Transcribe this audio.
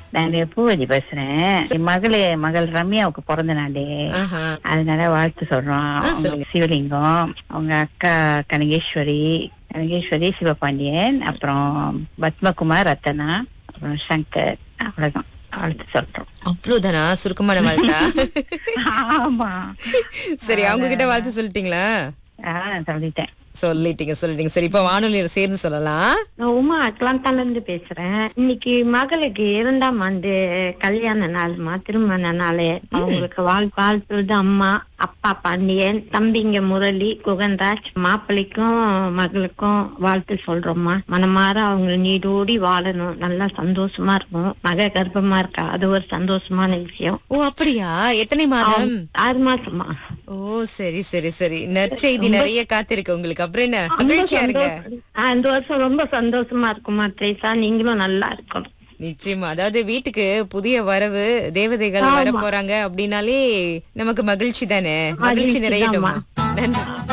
நான் பூவதி பேசுறேன் என் மகளே மகள் ரம்யாவுக்கு பிறந்த நாளே ஆஹா. அதனால வாழ்த்து சொல்றோம் அவங்க சொல்லுங்க. சிவலிங்கம் அவங்க அக்கா கனகேஸ்வரி கனகேஸ்வரி சிவபாண்டியன் அப்புறம் பத்மகுமார் ரத்தனா அப்புறம் சங்கர் அவ்வளவுதான் வாழ்த்து சொல்றோம் அவ்வளவுதானா சுருக்கமான வாழ்த்தா ஆமா சரி அவங்க கிட்ட வாழ்த்து சொல்லிட்டீங்களா ஆஹ் சொல்லிட்டேன் சொல்லிட்டீங்க சொல்லிட்டீங்க சரி இப்ப வானொலியில சேர்ந்து சொல்லலாம் நான் உமா அட்லாண்டால இருந்து பேசுறேன் இன்னைக்கு மகளுக்கு இரண்டாம் ஆண்டு கல்யாண நாள்மா திருமண நாள் அவங்களுக்கு வாழ் வாழ்த்துறது அம்மா அப்பா பாண்டியன் தம்பிங்க முரளி குகன்ராஜ் மாப்பிள்ளைக்கும் மகளுக்கும் வாழ்த்து சொல்றோம்மா மனமாற அவங்க நீடோடி வாழணும் நல்லா சந்தோஷமா இருக்கும் மக கர்ப்பமா இருக்கா அது ஒரு சந்தோஷமான விஷயம் ஓ அப்படியா எத்தனை மாதம் ஆறு மாசமா ஓ சரி சரி சரி நற்செய்தி நிறைய காத்திருக்கு உங்களுக்கு அப்புறம் என்ன ரொம்ப மகிழ்ச்சியா இருங்க சந்தோஷம். ஆ, இந்த வருஷம் ரொம்ப சந்தோஷமா இருக்குமா த்ரேசா நீங்களும் நல்லா இருக்கணும் நிச்சயமா அதாவது வீட்டுக்கு புதிய வரவு தேவதைகள் வர போறாங்க அப்படின்னாலே நமக்கு மகிழ்ச்சி தானே மகிழ்ச்சி மகிழ்ச்சி நிறையட்டுமா தாம்மா. நன்றி